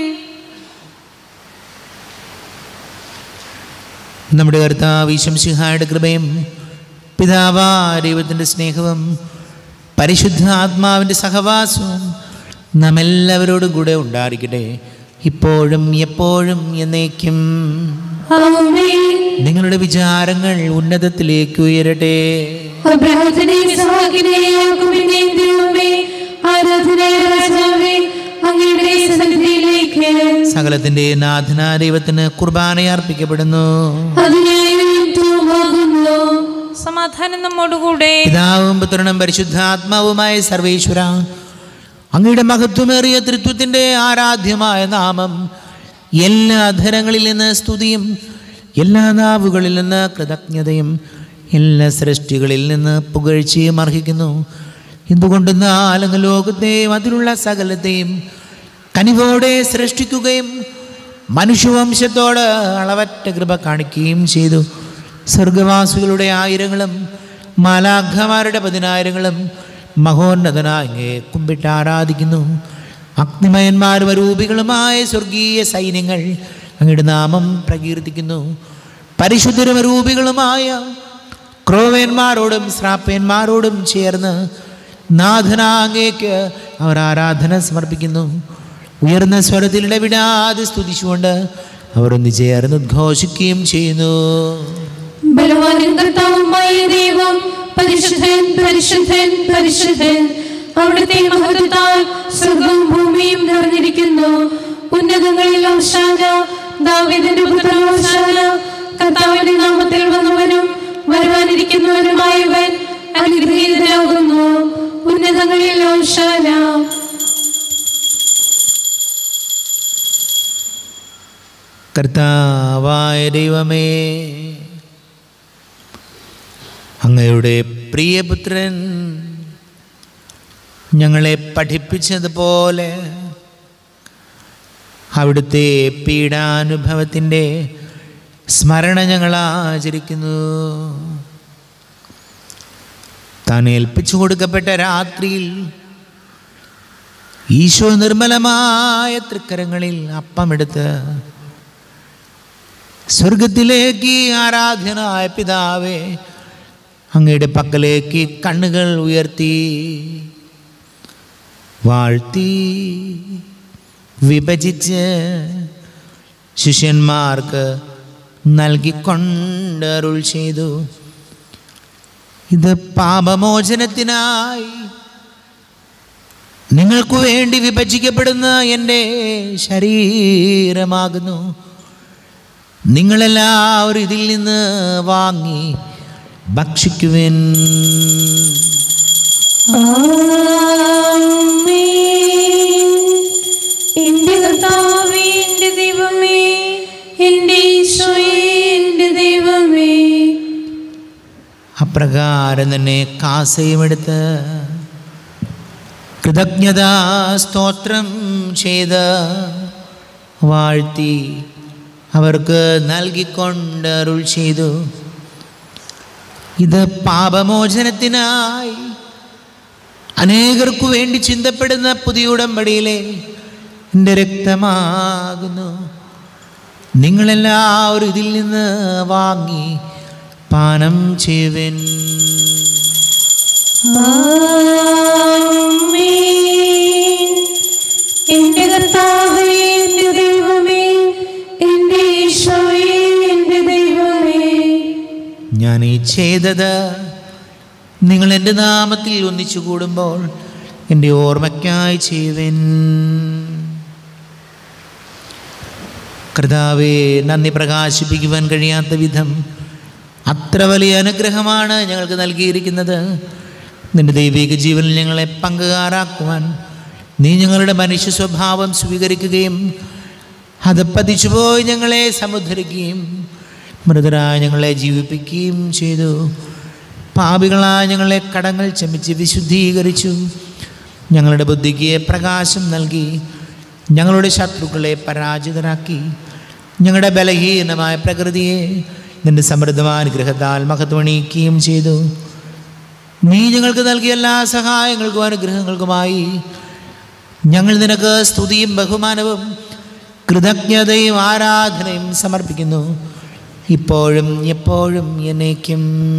Speaker 1: നമ്മുടെ കർത്താവ് ഈശംസിഹായുടെ കൃപയും പിതാവാ ദൈവത്തിൻ്റെ സ്നേഹവും പരിശുദ്ധ ആത്മാവിൻ്റെ സഹവാസവും നാം എല്ലാവരോടും കൂടെ ഉണ്ടായിരിക്കട്ടെ ഇപ്പോഴും എപ്പോഴും എന്നേക്കും
Speaker 3: ആമേൻ
Speaker 1: നിങ്ങളുടെ വിചാരങ്ങൾ ഉന്നതത്തിലേക്ക് ഉയരട്ടെ
Speaker 3: അബ്രാഹത്തിനെയും ഇസ്ഹാക്കിനെയും യാക്കോബിനെയും ദൈവമേ ആരാധനായ രാജാവേ അങ്ങയുടെ സന്നിധിയിലേക്ക്
Speaker 1: സകലത്തിൻ്റെ നാഥനാ ദൈവത്തിന് കുർബാന അർപ്പിക്കപ്പെടുന്നു
Speaker 3: അതിനായിരുന്നു സമാധാനം നമ്മോടുകൂടെ
Speaker 1: പിതാവും പുത്രനും പരിശുദ്ധാത്മാവുമായ സർവേശ്വര അങ്ങയുടെ മഹത്വമേറിയ തൃത്വത്തിൻ്റെ ആരാധ്യമായ നാമം എല്ലാ അധരങ്ങളിൽ നിന്ന് സ്തുതിയും എല്ലാ നാവുകളിൽ നിന്ന് കൃതജ്ഞതയും എല്ലാ സൃഷ്ടികളിൽ നിന്ന് പുകഴ്ചയും അർഹിക്കുന്നു എന്തുകൊണ്ടെന്നാൽ അങ്ങ് ലോകത്തെയും അതിലുള്ള സകലത്തെയും കനിവോടെ സൃഷ്ടിക്കുകയും മനുഷ്യവംശത്തോട് അളവറ്റ കൃപ കാണിക്കുകയും ചെയ്തു സ്വർഗവാസികളുടെ ആയിരങ്ങളും മാലാഖമാരുടെ പതിനായിരങ്ങളും മഹോന്നതനായ അങ്ങയെ കുമ്പിട്ട് ആരാധിക്കുന്നു അഗ്നിമയന്മാരും അരൂപികളുമായ സ്വർഗീയ സൈന്യങ്ങൾ അങ്ങയുടെ നാമം പ്രകീർത്തിക്കുന്നു പരിശുദ്ധരും അരൂപികളുമായ ക്രോവേന്മാരോടും ശ്രാപ്പേന്മാരോടും ചേർന്ന് നാഥനാങ്ങേക്ക് അവർ ആരാധന സമർപ്പിക്കുന്നു ഉയർന്ന സ്വരത്തിൽ ഇടവിടാതെ സ്തുതിച്ചുകൊണ്ട് അവർ ഒന്ന് ചേർന്ന് ഉദ്ഘോഷിക്കുകയും ചെയ്യുന്നു
Speaker 3: ബലവാനും കർത്താവുമായ ദൈവം പരിശുദ്ധൻ പരിശുദ്ധൻ പരിശുദ്ധൻ അവിടുത്തെ മഹത്വത്താൽ സ്വർഗവും ഭൂമിയും നിറഞ്ഞിരിക്കുന്നു ഉന്നതങ്ങളിൽ ഔഷാന ദാവീദിന്റെ പുത്രൻ ഔഷാന കർത്താവിന്റെ നാമത്തിൽ വന്നവനും വരുവാനിരിക്കുന്നവനുമായവൻ അനുഗ്രഹീതനാകുന്നു ഉന്നതങ്ങളിൽ ഔഷാന
Speaker 1: കർത്താവായ ദൈവമേ അങ്ങയുടെ പ്രിയപുത്രൻ ഞങ്ങളെ പഠിപ്പിച്ചതുപോലെ അവിടുത്തെ പീഡാനുഭവത്തിൻ്റെ സ്മരണ ഞങ്ങൾ ആചരിക്കുന്നു താൻ ഏൽപ്പിച്ചു കൊടുക്കപ്പെട്ട രാത്രിയിൽ ഈശോ നിർമ്മലമായ തൃക്കരങ്ങളിൽ അപ്പമെടുത്ത് സ്വർഗത്തിലേക്ക് ആരാധ്യനായ പിതാവേ അങ്ങയുടെ പക്കലേക്ക് കണ്ണുകൾ ഉയർത്തി വാഴ്ത്തി വിഭജിച്ച് ശിഷ്യന്മാർക്ക് നൽകിക്കൊണ്ട് അരുൾ ചെയ്തു ഇത് പാപമോചനത്തിനായി നിങ്ങൾക്ക് വേണ്ടി വിഭജിക്കപ്പെടുന്ന എൻ്റെ ശരീരമാകുന്നു നിങ്ങളെല്ലാവരും ഇതിൽ നിന്ന് വാങ്ങി ഭക്ഷിക്കുവിൻ
Speaker 2: എന്റെ കർത്താവേ എന്റെ ദൈവമേ എന്റെ ഈശോയേ എന്റെ ദൈവമേ
Speaker 1: അപ്രകാരം തന്നെ കാസയുമെടുത്ത് കൃതജ്ഞതാ സ്തോത്രം ചെയ്ത് വാഴ്ത്തി അവർക്ക് നൽകിക്കൊണ്ട് അരുൾ ചെയ്തു ഇത് പാപമോചനത്തിനായി അനേകർക്കു വേണ്ടി ചിന്തപ്പെടുന്ന പുതിയ ഉടമ്പടിയിലെ എൻ്റെ രക്തമാകുന്നു നിങ്ങളെല്ലാവരും ഇതിൽ നിന്ന് വാങ്ങി പാനം ചെയ്യുവിൻ
Speaker 2: എന്റെ കർത്താവേ എന്റെ ദൈവമേ എന്റെ ഈശോയേ എന്റെ ദൈവമേ
Speaker 1: ഞാൻ ഈ ചെയ്തത് നിങ്ങൾ എൻ്റെ നാമത്തിൽ ഒന്നിച്ചു കൂടുമ്പോൾ എൻ്റെ ഓർമ്മയ്ക്കായി ചെയ്യുവിൻ കർത്താവെ നന്ദി പ്രകാശിപ്പിക്കുവാൻ കഴിയാത്ത വിധം അത്ര വലിയ അനുഗ്രഹമാണ് ഞങ്ങൾക്ക് നൽകിയിരിക്കുന്നത് നിന്റെ ദൈവിക ജീവനിൽ ഞങ്ങളെ പങ്കുകാരാക്കുവാൻ നീ ഞങ്ങളുടെ മനുഷ്യ സ്വഭാവം സ്വീകരിക്കുകയും അത് പതിച്ചുപോയി ഞങ്ങളെ സമുദ്ധരിക്കുകയും മൃതരായ ഞങ്ങളെ ജീവിപ്പിക്കുകയും ചെയ്തു പാപികളായ ഞങ്ങളെ കടങ്ങൾ ചമിച്ച് വിശുദ്ധീകരിച്ചു ഞങ്ങളുടെ ബുദ്ധിക്ക് പ്രകാശം നൽകി ഞങ്ങളുടെ ശത്രുക്കളെ പരാജിതരാക്കി ഞങ്ങളുടെ ബലഹീനമായ പ്രകൃതിയെ നിന്റെ സമൃദ്ധമായ അനുഗ്രഹത്താൽ മഹത്വണീക്കുകയും ചെയ്തു നീ ഞങ്ങൾക്ക് നൽകിയ എല്ലാ സഹായങ്ങൾക്കും അനുഗ്രഹങ്ങൾക്കുമായി ഞങ്ങൾ നിനക്ക് സ്തുതിയും ബഹുമാനവും കൃതജ്ഞതയും ആരാധനയും സമർപ്പിക്കുന്നു ഇപ്പോഴും എപ്പോഴും എന്നേക്കും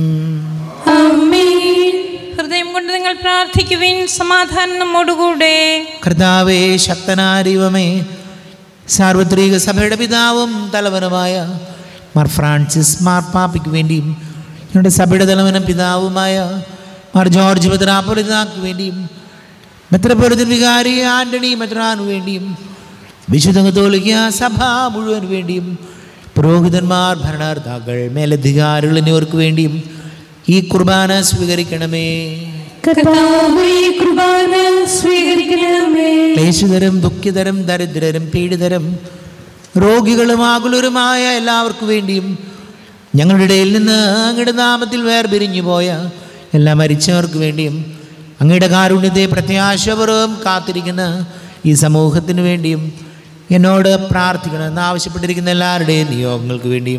Speaker 2: ആമേൻ
Speaker 3: ഹൃദയം കൊണ്ട് നിങ്ങൾ പ്രാർത്ഥിക്കുവിൻ സമാധാനം നമ്മോടുകൂടെ
Speaker 1: കർത്താവേ ശക്തനായ ദൈവമേ സാർവത്രിക സഭയുടെ പിതാവും തലവനുമായ മാർ ഫ്രാൻസിസ് മാർ പാപ്പയ്ക്ക് വേണ്ടിയും ഞങ്ങളുടെ സഭയുടെ തലവനും പിതാവുമായ മാർ ജോർജ് മെത്രാപൊലിതാക്ക് വേണ്ടിയും മെത്രപൊലിതൻ വികാരി ആന്റണി മെത്രാനു വേണ്ടിയും വിശുദ്ധ കത്തോലിക്ക സഭ മുഴുവൻ വേണ്ടിയും പുരോഹിതന്മാർ ഭരണകർത്താക്കൾ മേലധികാരികൾ എന്നിവർക്ക് വേണ്ടിയും ഈ കുർബാന സ്വീകരിക്കണമേ
Speaker 2: കർത്താവേ കൃപാന സ്വീകരിക്കണമേ
Speaker 1: ക്ലേശിതരും ദുഃഖിതരും ദരിദ്രരും പീഡിതരും രോഗികളും ആകുലരുമായ എല്ലാവർക്കു വേണ്ടിയും ഞങ്ങളുടെ ഇടയിൽ നിന്ന് അങ്ങയുടെ നാമത്തിൽ വേർപിരിഞ്ഞു പോയ എല്ലാ മരിച്ചവർക്ക് വേണ്ടിയും അങ്ങയുടെ കാരുണ്യത്തെ പ്രത്യാശപൂർവ്വം കാത്തിരിക്കുന്ന ഈ സമൂഹത്തിന് വേണ്ടിയും എന്നോട് പ്രാർത്ഥിക്കണമെന്ന് ആവശ്യപ്പെട്ടിരിക്കുന്ന എല്ലാവരുടെയും നിയോഗങ്ങൾക്ക് വേണ്ടിയും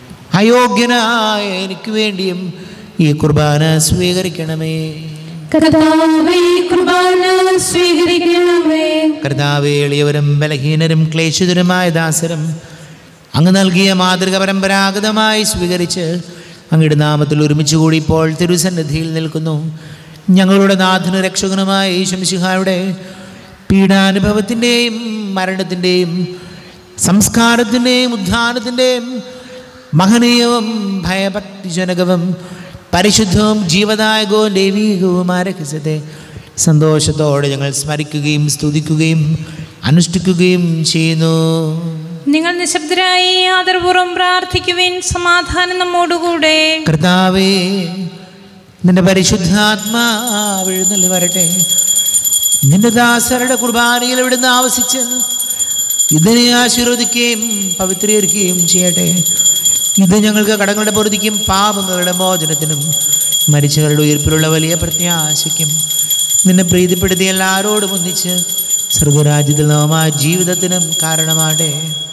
Speaker 1: അയോഗ്യനായ എനിക്ക് വേണ്ടിയും ഈ കുർബാന സ്വീകരിക്കണമേ
Speaker 2: കർത്താവേ കൃപാന സ്വീകരിക്കണമേ
Speaker 1: കർത്താവേ എളിയവരും ബലഹീനരും ക്ലേശിതരുമായ ദാസരും അങ്ങ് നൽകിയ മാതൃക പരമ്പരാഗതമായി സ്വീകരിച്ച് അങ്ങയുടെ നാമത്തിൽ ഒരുമിച്ച് കൂടി ഇപ്പോൾ തിരുസന്നിധിയിൽ നിൽക്കുന്നു ഞങ്ങളുടെ നാഥന രക്ഷകനുമായ ഈശംശിഹായുടെ പീഡാനുഭവത്തിൻ്റെയും മരണത്തിൻ്റെയും സംസ്കാരത്തിൻ്റെയും ഉദ്ധാനത്തിൻ്റെയും മഹനീയവും ഭയഭക്തിജനകവും പരിശുദ്ധവും ജീവദായകവും ദൈവീകവുമായ രഹസ്യത്തെ സന്തോഷത്തോടെ ഞങ്ങൾ സ്മരിക്കുകയും സ്തുതിക്കുകയും അനുഷ്ഠിക്കുകയും ചെയ്യുന്നു
Speaker 3: നിങ്ങൾ നിശബ്ദരായി ആദരപൂർവ്വം പ്രാർത്ഥിക്കുവിൻ സമാധാനം നമ്മോടുകൂടെ
Speaker 1: കർത്താവേ നിന്റെ പരിശുദ്ധാത്മാവ് എഴുന്നള്ളി വരട്ടെ നിന്റെ ദാസരുടെ കുർബാനയിൽ ഇവിടുന്ന് ആവസിച്ച് ഇതിനെ ആശീർവദിക്കുകയും പവിത്രീകരിക്കുകയും ചെയ്യട്ടെ ഇത് ഞങ്ങൾക്ക് കടങ്ങളുടെ പൊറുതിക്കും പാപങ്ങളുടെ മോചനത്തിനും മരിച്ചവരുടെ ഉയർപ്പിലുള്ള വലിയ പ്രത്യാശയ്ക്കും നിന്നെ പ്രീതിപ്പെടുത്തി എല്ലാവരോടും ഒന്നിച്ച് സ്വർഗരാജ്യത്തിൽ നവമായ ജീവിതത്തിനും കാരണമാട്ടെ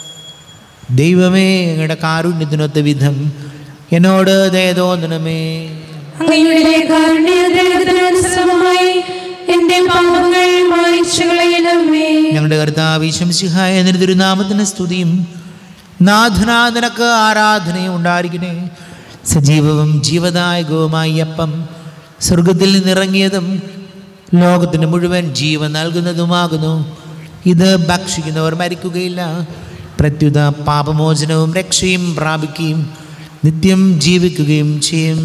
Speaker 1: ദൈവമേ അങ്ങയുടെ കാരുണ്യത്തിനൊത്ത വിധം എന്നോട് ദയ തോന്നണമേ
Speaker 2: അങ്ങയുടെ കാരുണ്യഗ്രഹത്തിനനുസൃതമായി എന്റെ പാപങ്ങൾ മായ്ച്ചു കളയണമേ
Speaker 1: ഞങ്ങളുടെ കർത്താവ് ശംസിഹായ നിന്റെ തിരുനാമത്തിന് സ്തുതിയും നാഥനാ നിനക്ക് ആരാധനയും ഉണ്ടായിരിക്കണേ സജീവവും ജീവദായകവുമായ ഈ അപ്പം സ്വർഗത്തിൽ നിന്നിറങ്ങിയതും ലോകത്തിന് മുഴുവൻ ജീവൻ നൽകുന്നതുമാകുന്നു ഇത് ഭക്ഷിക്കുന്നവർ മരിക്കുകയില്ല പ്രത്യുത പാപമോചനവും രക്ഷയും പ്രാപിക്കുകയും നിത്യം ജീവിക്കുകയും ചെയ്യും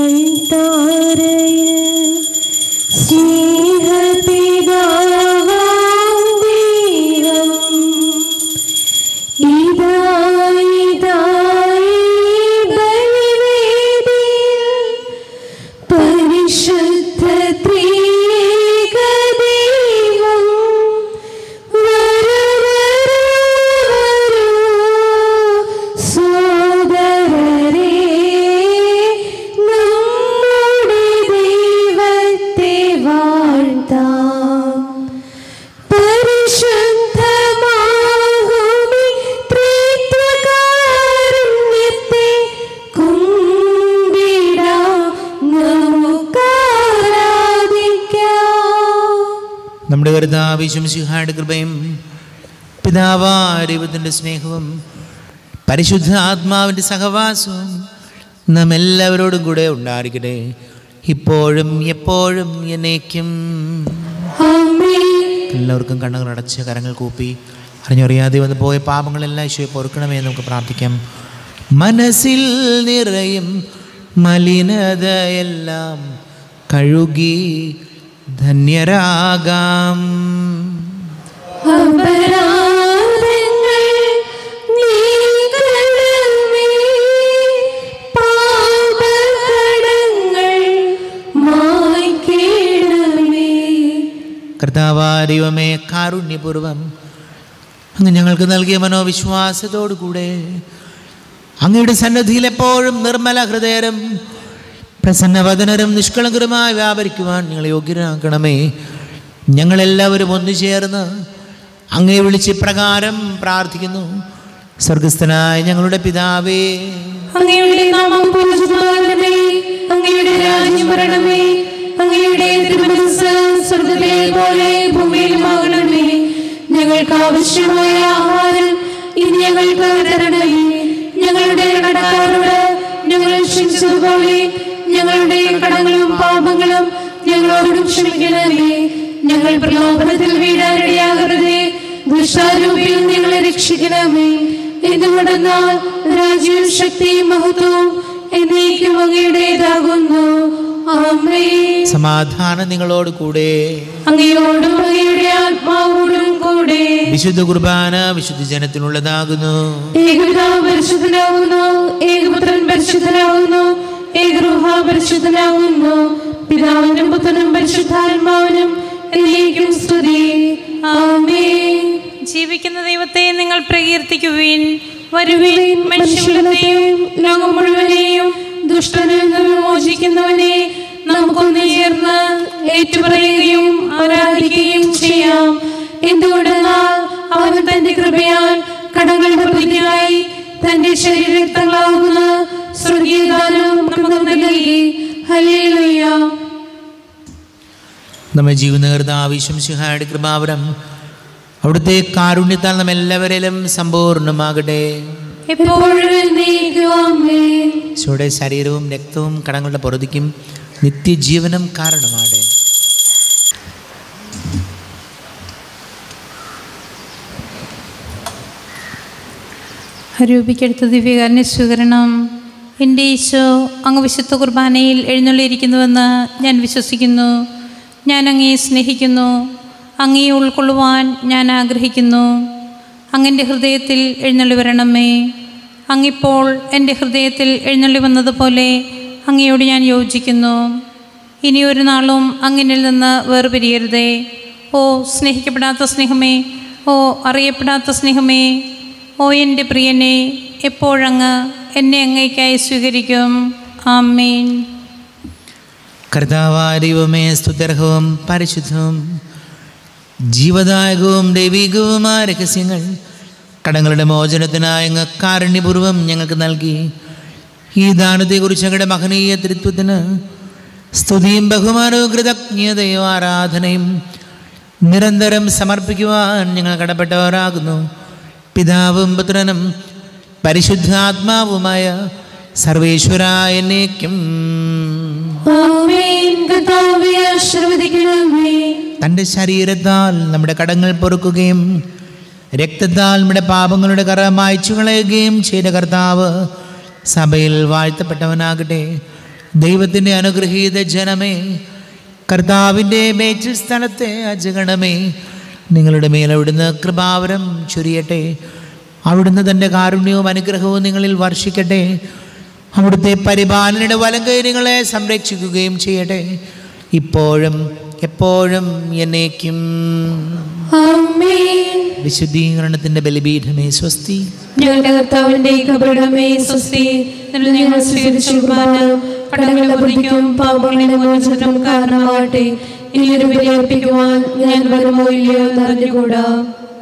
Speaker 2: സ്നേഹപിതാവാ
Speaker 1: നമ്മുടെ കരുതാവിശും സിഹായുടെ കൃപയും പിതാവാരിവത്തിൻ്റെ സ്നേഹവും പരിശുദ്ധ ആത്മാവിൻ്റെ സഹവാസവും നാം എല്ലാവരോടും കൂടെ ഉണ്ടായിരിക്കട്ടെ ഇപ്പോഴും എപ്പോഴും എന്നേക്കും
Speaker 2: ആമേൻ
Speaker 1: എല്ലാവർക്കും കണ്ണുകൾ അടച്ച് കരങ്ങൾ കൂപ്പി അറിഞ്ഞറിയാതെ വന്ന് പോയ പാപങ്ങളെല്ലാം ഈശോയെ പൊറുക്കണമേ എന്ന് നമുക്ക് പ്രാർത്ഥിക്കാം മനസ്സിൽ നിറയും മലിനതയെല്ലാം കഴുകി ധന്യരാകാം
Speaker 2: അപരാധങ്ങൾ നീക്കണമേ പാപകടങ്ങൾ മായ്ക്കണമേ
Speaker 1: കർത്താവാരിവമേ കാരുണ്യപൂർവം അങ്ങ് ഞങ്ങൾക്ക് നൽകിയ മനോവിശ്വാസത്തോടു കൂടെ അങ്ങയുടെ സന്നദ്ധിയിൽ എപ്പോഴും നിർമ്മല ഹൃദയരും പ്രസന്നവദനരും നിഷ്കളങ്കരുമായി വ്യാപരിക്കുവാൻ ഞങ്ങളെ യോഗ്യരാക്കണമേ ഞങ്ങളെല്ലാവരും ഒന്നു ചേർന്ന് അങ്ങേ വിളിച്ച് പ്രകാരം പ്രാർത്ഥിക്കുന്നു സ്വർഗസ്ഥനായ ഞങ്ങളുടെ പിതാവേ
Speaker 2: അങ്ങയുടെ നാമം പൂജിതമാകണമേ അങ്ങയുടെ രാജ്യം വരണമേ അങ്ങയുടെ തിരുമനസ് സ്വർഗത്തിലെ പോലെ ഭൂമിയിലുമാകണമേ ഞങ്ങൾക്ക് ആവശ്യമായ ആഹാരം ഇനി ഞങ്ങൾക്ക് തരണമേ ഞങ്ങളുടെ കടക്കാരോട് ഞങ്ങൾ ക്ഷമിച്ചതുപോലെ ഞങ്ങളുടെ കടങ്ങളും പാപങ്ങളും ഞങ്ങളോടും ക്ഷമിക്കണമേ ഞങ്ങൾ പ്രലോഭനത്തിൽ വീഴാനിടയാകരുതേ ദുഷ്ടാരൂപിയിൽ ഞങ്ങളെ രക്ഷിക്കണമേ എന്തുകൊണ്ടെന്നാൽ രാജ്യവും ശക്തിയും മഹത്വവും എന്നേക്കും അങ്ങയുടേതാകുന്നു ആമേ
Speaker 1: സമാധാനം നിങ്ങളോട് കൂടെ
Speaker 2: അങ്ങയോടും അങ്ങയുടെ ആത്മാവോടും കൂടെ
Speaker 1: വിശുദ്ധ കുർബാന വിശുദ്ധ ജനത്തിനുള്ളതാകുന്നു
Speaker 2: ഏകപിതാവ് പരിശുദ്ധനാകുന്നു ഏകപുത്രൻ പരിശുദ്ധനാകുന്നു ഏകഗൃഹ പരിശുദ്ധനാകുന്നു പിതാവിനും പുത്രനും പരിശുദ്ധാത്മാവിനും എന്നേക്കും സ്തുതി ആമേ
Speaker 3: ജീവിക്കുന്ന ദൈവത്തെ നിങ്ങൾ പ്രകീർത്തിക്കുവിൻ വരുവിൻ മനുഷ്യകുലത്തെയും ലോകം മുഴുവനെയും ദുഷ്ടനിൽ നിന്ന് വിമോചിക്കുന്നവനെ നമുക്കൊന്ന് ചേർന്ന് ഏറ്റുപറയുകയും ആരാധിക്കുകയും ചെയ്യാം
Speaker 2: എന്തുകൊണ്ടെന്നാൽ അവൻ തന്റെ കൃപയാൽ കടങ്ങളുടെ പ്രതിയായി തന്റെ ശരീരക്തങ്ങളാകുന്ന സ്വർഗീയദാനം നമുക്ക് നൽകി ഹല്ലേലൂയ
Speaker 1: നമ്മെ ജീവനകർത്ത ആവശ്യം സിഹായുടെ കൃപാവരം അവിടുത്തെ കാരുണ്യത്താൽ നാം എല്ലാവരിലും സമ്പൂർണ്ണമാകട്ടെ
Speaker 2: എപ്പോഴും എന്നേക്കും ആമേൻ
Speaker 1: ഈശോയുടെ ശരീരവും രക്തവും കടങ്ങളുടെ പൊറുതിക്കും നിത്യജീവനം കാരണമാകട്ടെ
Speaker 3: രൂപിക്കെടുത്ത ദിവ്യകാരനെ സ്വീകരണം എൻ്റെ ഈശോ അങ്ങ് വിശുദ്ധ കുർബാനയിൽ എഴുന്നള്ളിയിരിക്കുന്നുവെന്ന് ഞാൻ വിശ്വസിക്കുന്നു ഞാൻ അങ്ങയെ സ്നേഹിക്കുന്നു അങ്ങയെ ഉൾക്കൊള്ളുവാൻ ഞാൻ ആഗ്രഹിക്കുന്നു അങ്ങൻ്റെ ഹൃദയത്തിൽ എഴുന്നള്ളി വരണമേ അങ്ങിപ്പോൾ എൻ്റെ ഹൃദയത്തിൽ എഴുന്നള്ളി വന്നതുപോലെ അങ്ങയോട് ഞാൻ യോജിക്കുന്നു ഇനി ഒരു നാളും അങ്ങിനിൽ നിന്ന് വേർപിരിയരുതേ ഓ സ്നേഹിക്കപ്പെടാത്ത സ്നേഹമേ ഓ അറിയപ്പെടാത്ത സ്നേഹമേ ഓ എൻ്റെ പ്രിയനെ എപ്പോഴങ്ങ് എന്നെ അങ്ങേക്കായി സ്വീകരിക്കും ആമേൻ
Speaker 1: കർത്താവാരിവമേ സ്തുത്യർഹവും പരിശുദ്ധവും ജീവദായകവും ദൈവികവുമായ രഹസ്യങ്ങൾ കടങ്ങളുടെ മോചനത്തിനായി അങ്ങ് കാരുണ്യപൂർവ്വം ഞങ്ങൾക്ക് നൽകി ഈ ദാനത്തെക്കുറിച്ച് ഞങ്ങളുടെ മഹനീയ തൃത്വത്തിന് സ്തുതിയും ബഹുമാനവും കൃതജ്ഞതയും ആരാധനയും നിരന്തരം സമർപ്പിക്കുവാൻ ഞങ്ങൾ കടപ്പെട്ടവരാകുന്നു പിതാവും പുത്രനും പരിശുദ്ധാത്മാവുമായ സർവേശ്വരായ എന്നേക്കും
Speaker 2: ആമേൻ കർത്താവേ ആശീർവദിക്കണമേ
Speaker 1: തൻ്റെ ശരീരത്താൽ നമ്മുടെ കടങ്ങൾ പൊറുക്കുകയും രക്തത്താൽ നമ്മുടെ പാപങ്ങളുടെ കറ മായ്ച്ചു കളയുകയും ചെയ്ത കർത്താവ് സഭയിൽ വാഴ്ത്തപ്പെട്ടവനാകട്ടെ ദൈവത്തിൻ്റെ അനുഗ്രഹീത ജനമേ കർത്താവിൻ്റെ മേച്ചിൽ സ്ഥലത്തെ അജഗണമേ നിങ്ങളുടെ മേൽ അവിടുന്ന് കൃപാവരം ചൊരിയട്ടെ അവിടുന്ന് തൻ്റെ കാരുണ്യവും അനുഗ്രഹവും നിങ്ങളിൽ വർഷിക്കട്ടെ അവിടുത്തെ പരിപാലനയുടെ വലങ്കൈ നിങ്ങളെ സംരക്ഷിക്കുകയും ചെയ്യട്ടെ ഇപ്പോഴും എപ്പോഴും എന്നേക്കും
Speaker 2: ആമേൻ
Speaker 1: വിശുദ്ധീകരണത്തിൻ്റെ ബലിപീഠമേ സ്വസ്തി
Speaker 2: ഞങ്ങളുടെ കർത്താവിന്റെ കബറിടമേ സ്വസ്തി എന്നിൽ ഞങ്ങൾ സ്വീകരിച്ച കുർബാന കടങ്ങളുടെ പ്രതിക്കും പാപങ്ങളുടെ മോചനത്തിനും കാരണമാകട്ടെ ഇനിയൊരു ബലി അർപ്പിക്കുവാൻ ഞാൻ വരുമോ ഇല്ലയോ എന്നറിഞ്ഞുകൂടാ